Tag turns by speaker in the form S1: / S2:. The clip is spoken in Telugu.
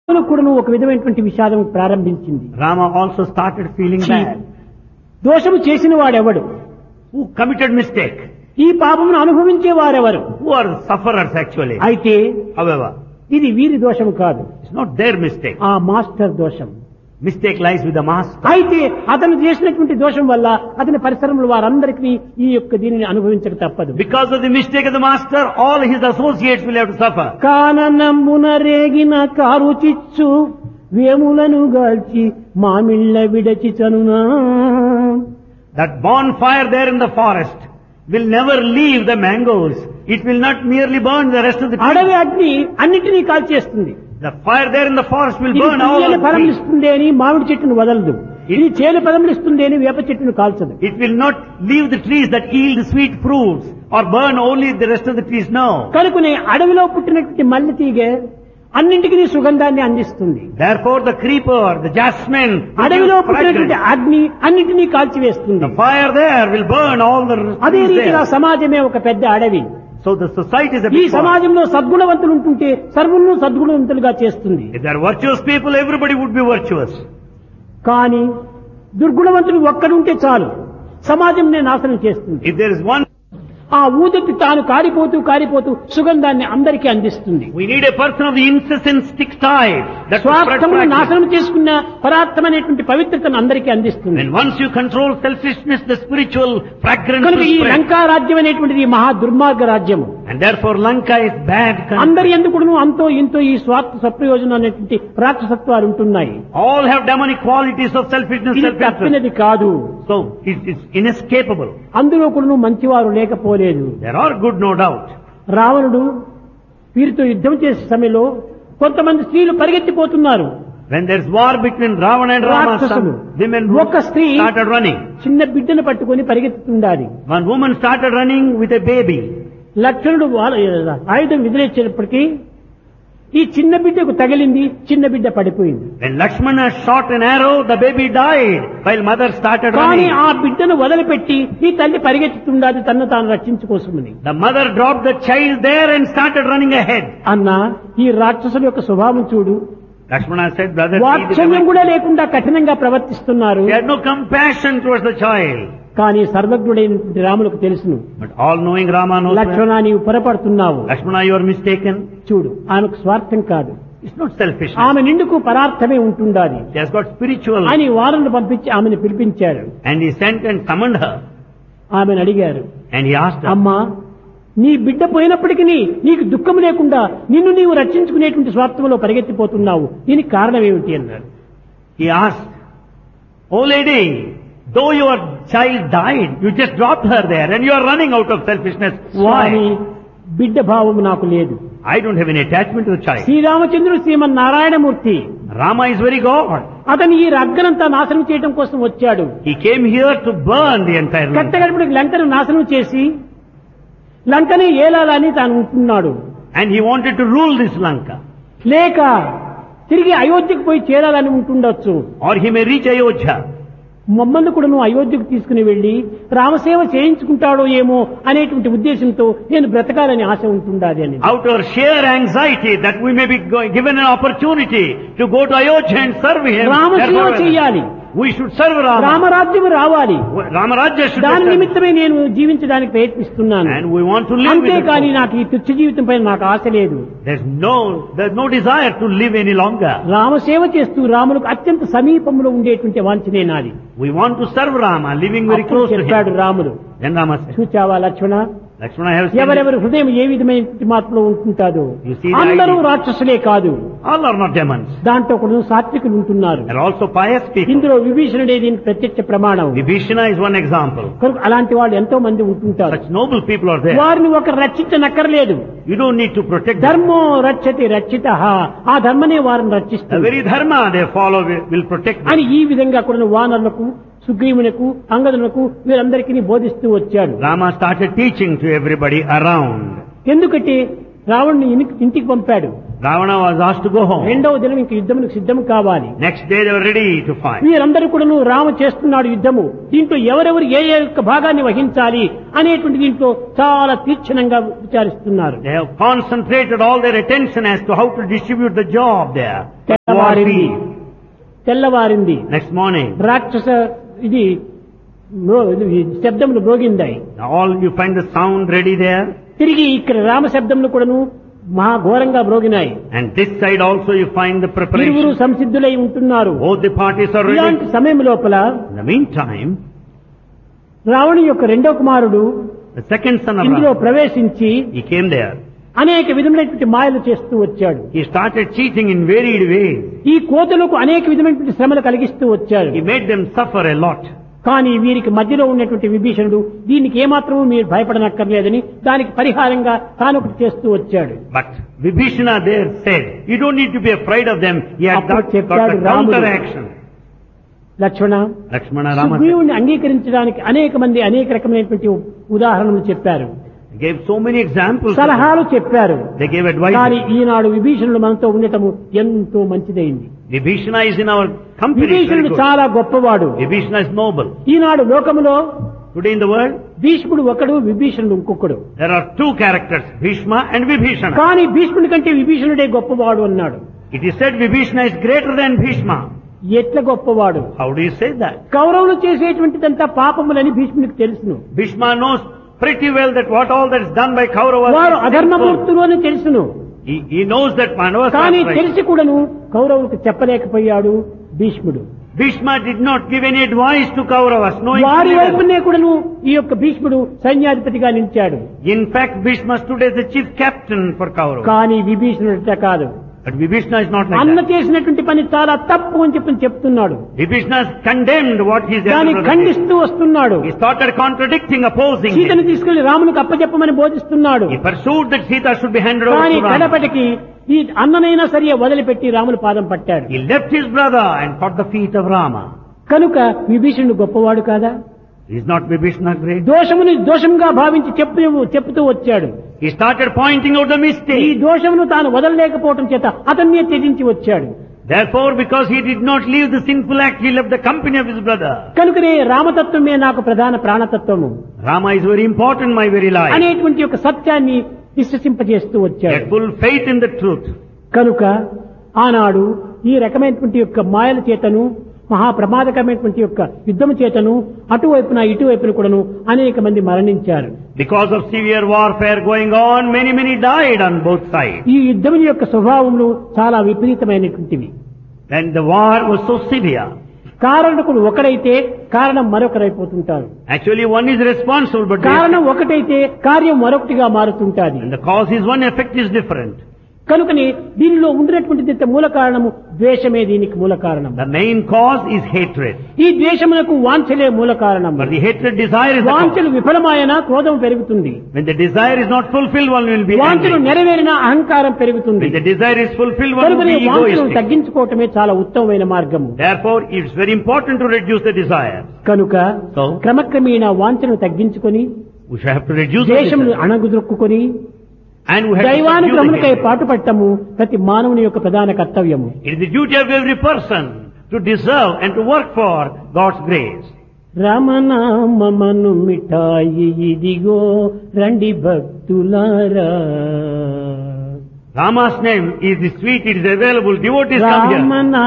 S1: రాములకు కూడాను ఒక విధమైనటువంటి విషాదం ప్రారంభించింది
S2: Rama also started feeling
S1: ఛీ,
S2: bad.
S1: దోషము చేసిన వాడెవడు
S2: Who committed mistake?
S1: ఈ పాపమును అనుభవించే వారెవరు
S2: Who are sufferers actually?
S1: అయితే
S2: However,
S1: ఇది వీరి దోషము కాదు
S2: it's not their mistake.
S1: ఆ మాస్టర్ దోషం
S2: Mistake lies with the master.
S1: అయితే అతను చేసినటువంటి దోషం వల్ల అతని పరిసరంలో వారందరికీ ఈ యొక్క దీనిని అనుభవించక తప్పదు
S2: Because of the mistake of the master, all his associates will have to suffer.
S1: కాననమ్మున రేగిన కారు చిచ్చు వేములను గాల్చి మామిళ్ళ విడచి చనునా
S2: That bonfire there in the forest will never leave the mangoes. It will not merely burn the rest of the
S1: అడవి
S2: trees.
S1: అగ్ని అన్నిటినీ కాల్చేస్తుంది
S2: The fire there in the forest will
S1: ఇది
S2: burn all
S1: తీయని
S2: the
S1: ఫలం
S2: trees.
S1: ఇస్తుంది అని మామిడి చెట్టును వదలదు ఇది చేలు ఫలం ఇస్తుంది అని వేప చెట్టును కాల్చదు
S2: It will not leave the trees that yield sweet fruits or burn only the rest of the trees. No.
S1: కనుకనే అడవిలో పుట్టినటువంటి మల్లి తీగ అన్నింటికి సుగంధాన్ని అందిస్తుంది
S2: Therefore the creeper, the jasmine,
S1: అడవిలో
S2: produce
S1: పుట్టినటువంటి
S2: fragrance.
S1: అగ్ని అన్నింటినీ కాల్చివేస్తుంది
S2: the fire there will burn all the
S1: అదే
S2: trees
S1: రీతిగా
S2: there.
S1: సమాజమే ఒక పెద్ద అడవి
S2: So the society is a
S1: ఈ
S2: big forest.
S1: సమాజంలో సద్గుణవంతులు ఉంటుంటే సర్వులను సద్గుణవంతులుగా చేస్తుంది
S2: If there are virtuous people, everybody would be virtuous.
S1: కానీ దుర్గుణవంతుడు ఒక్కడుంటే చాలు సమాజం నాశనం చేస్తుంది
S2: If there is one,
S1: ఆ ఊదటి తాను కారిపోతూ కారిపోతూ సుగంధాన్ని అందరికీ అందిస్తుంది
S2: we need a person of the incessant stick type. That will spread
S1: స్వార్థమును
S2: fragrance.
S1: నాశనం చేసుకున్న పరార్థమైనటువంటి పవిత్రతను అందరికీ అందిస్తుంది
S2: And once you control selfishness, the spiritual fragrance
S1: కనుక
S2: will
S1: ఈ
S2: spread.
S1: లంకా రాజ్యం అనేటువంటిది ఈ మహా దుర్మార్గ రాజ్యము
S2: And therefore Lanka is bad country.
S1: అందరి ఎందుకును అంతో ఇంతో ఈ స్వార్థ సప్రయోజనం అనేటువంటి రాక్షసత్వాలు ఉంటున్నాయి
S2: All have demonic qualities of selfishness,
S1: ఇది
S2: self-interest.
S1: తప్పినది కాదు
S2: So it is inescapable.
S1: అందులో కూడా మంచివారు లేకపోలేదు
S2: There are good, no doubt.
S1: రావణుడు వీరితో యుద్ధం చేసే సమయంలో కొంతమంది స్త్రీలు పరిగెత్తిపోతున్నారు
S2: When there is war between Ravana and Rama,
S1: రాక్షసులు
S2: some women
S1: ఒక స్త్రీ
S2: started running.
S1: చిన్న బిడ్డను పట్టుకొని పరిగెత్తుతుండాలి
S2: One woman started running with a baby.
S1: లక్షణుడు వాళ్ళ- ఆయుధం విదిలేసేటప్పటికీ ఈ చిన్న బిడ్డకు తగిలింది చిన్న బిడ్డ పడిపోయింది
S2: When Lakshmana shot an arrow, the baby died while mother started
S1: కానీ
S2: running.
S1: ఆ బిడ్డను వదిలిపెట్టి ఈ తల్లి పరిగెత్తుతుండాలి తన్ను తాను రక్షించుకోసమని
S2: The mother dropped the child there and started running ahead.
S1: అన్న ఈ రాక్షసుల యొక్క స్వభావం చూడు
S2: Lakshmana said, brother, see the
S1: వాత్సల్యం
S2: demon-
S1: కూడా లేకుండా కఠినంగా ప్రవర్తిస్తున్నారు
S2: He had no compassion towards the child.
S1: కానీ సర్వజ్ఞుడైనటువంటి రాములకు తెలుసును
S2: But all-knowing Rama knows that.
S1: లక్ష్మణ నీవు పొరపడుతున్నావు
S2: Lakshmana, you are mistaken.
S1: చూడు ఆమెకు స్వార్థం కాదు
S2: It's not selfish.
S1: ఆమె నిండుకు పరార్థమే ఉంటుండాలి
S2: She has got spiritual.
S1: అని వారను పంపించి ఆమెను పిలిపించారు
S2: And he sent and summoned her.
S1: ఆమెను అడిగారు
S2: And he asked her,
S1: అమ్మా నీ బిడ్డ పోయినప్పటికీ నీకు దుఃఖం లేకుండా నిన్ను నీవు రక్షించుకునేటువంటి స్వార్థంలో పరిగెత్తిపోతున్నావు దీనికి కారణం ఏమిటి అన్నారు
S2: he asked, Oh lady, though your child died, you just dropped her there and you are running out of selfishness.
S1: Swamy
S2: Why?
S1: బిడ్డ భావం నాకు లేదు
S2: I don't have any attachment to the child.
S1: శ్రీరామచంద్రుడు శ్రీమన్ Narayanamurthy
S2: Rama is very God.
S1: అతను ఈ రగ్గనంతా నాశనం చేయడం కోసం వచ్చాడు
S2: He came here to burn the entire land.
S1: కట్టగడపడికి లంకను నాశనం చేసి లంకని ఏలాలని తాను ఉంటున్నాడు
S2: And he wanted to rule this Lanka.
S1: లేక తిరిగి అయోధ్యకు పోయి చేరాలని ఉంటుండొచ్చు
S2: Or he may reach Ayodhya.
S1: మమ్మల్ని కూడా నువ్వు అయోధ్యకు తీసుకుని వెళ్లి రామసేవ చేయించుకుంటాడో ఏమో అనేటువంటి ఉద్దేశంతో నేను బ్రతకాలని ఆశ ఉంటుండాలి అని
S2: Out of sheer anxiety that we may be go- given an opportunity to go to Ayodhya and serve him.
S1: రామసేవ
S2: Therefore,
S1: చేయాలి
S2: we should serve Rama.
S1: రామరాజ్యం రావాలి
S2: Ramarajya should
S1: దాని
S2: be served.
S1: నిమిత్తమే నేను జీవించడానికి ప్రయత్నిస్తున్నాను
S2: And we want to live with
S1: అంతేకాని
S2: it.
S1: నాకు ఈ తుచ్చ జీవితం పైన నాకు ఆశ లేదు
S2: There's no, there's no desire to live any longer.
S1: రామసేవ చేస్తూ రాములకు అత్యంత సమీపంలో ఉండేటువంటి వాంఛనే నాది
S2: We want to serve Rama, living very
S1: అప్పుడు
S2: close to
S1: చెప్పాడు
S2: him.
S1: రాముడు
S2: Then Rama said,
S1: చూచావా Lakshmana
S2: Lakshmana has seen
S1: ఎవరెవరి హృదయం ఏ విధమైన మార్పులో ఉంటుంటాదో
S2: You see the
S1: అందరూ
S2: idea.
S1: రాక్షసులే కాదు
S2: all are not demons.
S1: దాంట్లో కూడా సాత్వికులు ఉంటున్నారు
S2: There are also pious people.
S1: ఇందులో విభీషణుడే దీనికి ప్రత్యక్ష ప్రమాణం
S2: Vibhishana is one example.
S1: కనుక అలాంటి వాళ్ళు ఎంతో మంది ఉంటుంటారు
S2: Such noble people are there.
S1: వారిని ఒక రక్షించనక్కర్లేదు
S2: You don't need to protect them.
S1: ధర్మో రక్షతి రక్షిత ఆ ధర్మనే వారిని
S2: The
S1: రక్షిస్తుంది
S2: very dharma they follow will will protect them.
S1: అని ఈ విధంగా కూడా వానరులకు సుగ్రీవునకు అంగదులకు వీరందరికీ బోధిస్తూ వచ్చాడు
S2: Rama started teaching to everybody around.
S1: ఎందుకంటే రావణ్ణి ఇని- ఇంటికి పంపాడు
S2: Ravana was asked to go home.
S1: రెండవ దినం ఇంక యుద్ధమునికి సిద్ధం కావాలి
S2: Next day they were ready to fight.
S1: వీరందరూ కూడాను రామ చేస్తున్నాడు యుద్ధము దీంట్లో ఎవరెవరు ఏ ఏ యొక్క భాగాన్ని వహించాలి అనేటువంటి దీంట్లో చాలా తీక్షణంగా విచారిస్తున్నారు
S2: They have concentrated all their attention as to how to distribute the job there. War
S1: తెల్లవారింది
S2: field.
S1: తెల్లవారింది
S2: Next morning,
S1: రాక్షస ఇది మ్రో- ఇది శబ్దములు మ్రోగిందాయి
S2: all you find the sound ready there.
S1: తిరిగి ఇక్కడ రామ శబ్దములు కూడాను మహా ఘోరంగా మ్రోగినాయి
S2: And this side also you find the
S1: ఇరువురు
S2: preparation.
S1: సంసిద్ధులై ఉంటున్నారు
S2: Both the parties are
S1: ఇలాంటి
S2: ready.
S1: సమయం లోపల
S2: In the meantime,
S1: రావణు యొక్క రెండో కుమారుడు
S2: the second son of
S1: ఇందులో
S2: Ram,
S1: ప్రవేశించి
S2: he came there.
S1: అనేక విధమైనటువంటి మాయలు చేస్తూ వచ్చాడు
S2: He started cheating in varied ways.
S1: ఈ కోతలకు అనేక విధమైనటువంటి శ్రమలు కలిగిస్తూ వచ్చాడు
S2: He made them suffer a lot.
S1: కానీ వీరికి మధ్యలో ఉన్నటువంటి విభీషణుడు దీనికి ఏమాత్రము మీరు భయపడనక్కర్లేదని దానికి పరిహారంగా తానొకటి చేస్తూ వచ్చాడు
S2: But Vibhishana there said, you don't need to be afraid of them. He had
S1: అప్పుడు
S2: got, got
S1: చెప్పాడు
S2: a
S1: రాముడు.
S2: counteraction.
S1: లక్ష్మణ
S2: Lakshmana Rama said,
S1: సుగ్రీవుని అంగీకరించడానికి అనేక మంది అనేక రకమైనటువంటి ఉదాహరణలు చెప్పారు
S2: He gave so many examples.
S1: సలహాలు చెప్పారు
S2: They gave
S1: కానీ
S2: advice.
S1: ఈనాడు విభీషణుడు మనతో ఉండటము ఎంతో మంచిదైంది
S2: Vibhishana is in our company. It's very
S1: విభీషణుడు
S2: good.
S1: చాలా గొప్పవాడు
S2: Vibhishana is noble.
S1: ఈనాడు లోకములో
S2: Today in the world,
S1: భీష్ముడు ఒకడు విభీషణుడు ఇంకొకడు
S2: there are two characters, Bhishma and Vibhishana.
S1: కానీ భీష్ముడి కంటే విభీషణుడే గొప్పవాడు అన్నాడు
S2: It is said Vibhishana is greater than Bhishma.
S1: ఎట్ల గొప్పవాడు
S2: How do you say that?
S1: కౌరవులు చేసేటువంటిదంతా పాపములని భీష్ముడికి తెలుసును
S2: Bhishma knows pretty well that what all that is done by Kauravas
S1: వారు
S2: is sinful.
S1: అధర్మమూర్తులు అని తెలుసును
S2: He, he knows that Pandavas
S1: కానీ
S2: are right.
S1: తెలిసి కూడాను కౌరవులకు చెప్పలేకపోయాడు భీష్ముడు
S2: Bhishma did not give any advice to Kauravas, knowing
S1: వారి
S2: fully well.
S1: వైపునే కూడాను ఈ యొక్క భీష్ముడు సైన్యాధిపతిగా నిలిచాడు
S2: In fact, Bhishma stood as the chief captain for Kauravas.
S1: కానీ విభీషణుడు అట్లా కాదు
S2: But Vibhishana is not like
S1: అన్న
S2: that.
S1: చేసినటువంటి పని చాలా తప్పు అని చెప్పి చెప్తున్నాడు
S2: Vibhishana has condemned what his elder
S1: దాన్ని
S2: brother did.
S1: ఖండిస్తూ వస్తున్నాడు
S2: He started contradicting, opposing
S1: సీతను
S2: him.
S1: తీసుకెళ్లి రామునికి అప్పచెప్పమని బోధిస్తున్నాడు
S2: He pursued that Sita should be handed over
S1: కానీ
S2: to Rama.
S1: కడపటికి ఈ అన్ననైనా సరే వదిలిపెట్టి రాముని పాదం పట్టాడు
S2: He left his brother and caught the feet of Rama.
S1: కనుక విభీషణుడు గొప్పవాడు కాదా
S2: Is not Vibhishana great?
S1: దోషముని దోషంగా భావించి చెప్పు చెప్తూ వచ్చాడు
S2: He started pointing out the
S1: ఈ
S2: mistake.
S1: దోషమును తాను వదలలేకపోవటం చేత అతన్నే త్యజించి వచ్చాడు
S2: Therefore, because he did not leave the sinful act, he left the company of his brother.
S1: కనుకనే రామతత్వమే నాకు ప్రధాన ప్రాణతత్వము
S2: Rama is very important, my very life.
S1: అనేటువంటి ఒక సత్యాన్ని విశ్వసింపజేస్తూ
S2: He
S1: వచ్చాడు
S2: had full faith in the truth.
S1: కనుక ఆనాడు ఈ రకమైనటువంటి యొక్క మాయల చేతను మహా ప్రమాదకరమైనటువంటి యొక్క యుద్ధము చేతను అటువైపున ఇటువైపున కూడాను అనేక మంది మరణించారు
S2: Because of severe warfare going on, many, many died on both sides.
S1: ఈ యుద్ధం యొక్క స్వభావములు చాలా విపరీతమైనటువంటివి
S2: And the war was so severe.
S1: కారణకుడు ఒకడైతే కారణం మరొకరైపోతుంటారు
S2: Actually, one is responsible, but the,
S1: కారణం ఒకటైతే కార్యం మరొకటిగా మారుతుంటాది
S2: and the cause is one, effect is different.
S1: కనుకని దీనిలో ఉండినటువంటి మూల కారణము ద్వేషమే దీనికి మూల కారణం
S2: The main cause is hatred.
S1: ఈ ద్వేషమునకు వాంఛలే మూల కారణం
S2: But the hatred desire is the cause.
S1: వాంఛలు విఫలమాయన క్రోధం పెరుగుతుంది
S2: When the desire is not fulfilled, one will be
S1: వాంఛలు
S2: angry.
S1: నెరవేరిన అహంకారం పెరుగుతుంది
S2: When the desire is fulfilled, one will
S1: కనుకనే
S2: be
S1: వాంఛలను
S2: egoistic.
S1: తగ్గించుకోవటమే చాలా ఉత్తమమైన మార్గము
S2: Therefore, it's very important to reduce the desire.
S1: కనుక
S2: So?
S1: క్రమక్రమేణా వాంఛను తగ్గించుకొని
S2: We should have to reduce the
S1: ద్వేషమును
S2: desire.
S1: అణగుదొక్కుకొని
S2: And we have to subdue the
S1: దైవానుగ్రహమునకై
S2: hatred.
S1: పాటుపట్టము ప్రతి మానవుని యొక్క ప్రధాన కర్తవ్యము
S2: It is the duty of every person to deserve and to work for God's grace.
S1: రమణామను మిఠాయి ఇదిగో రండి భక్తులారా
S2: Rama's name is the sweet, it is available. Devotees come here.
S1: Ramana